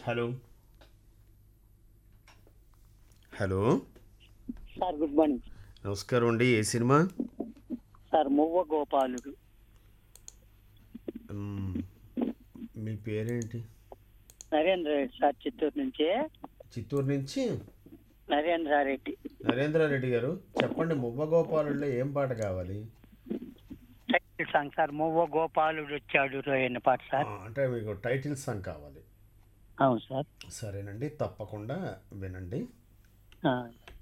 Hello hello sir good morning నమస్కారం అండి ఏ cinema sir మువ్వ గోపాలుడు మ్మ్. మీ పేరేంటి నరేంద్ర రెడ్డి సార్ చిత్తూరు నుంచి చిత్తూరు నుంచి నరేంద్ర రెడ్డి నరేంద్రారెడ్డి గారు చెప్పండి మువ్వ గోపాలుల్లో ఏం పాట కావాలి టైటిల్ సాంగ్ సార్ మువ్వ గోపాలుడు వచ్చాడు రోయన్న పాట ఆ, సార్ అంటే మీకు టైటిల్ సాంగ్ కావాలి అవును సార్ సరేనండి తప్పకుండా వినండి ఆ,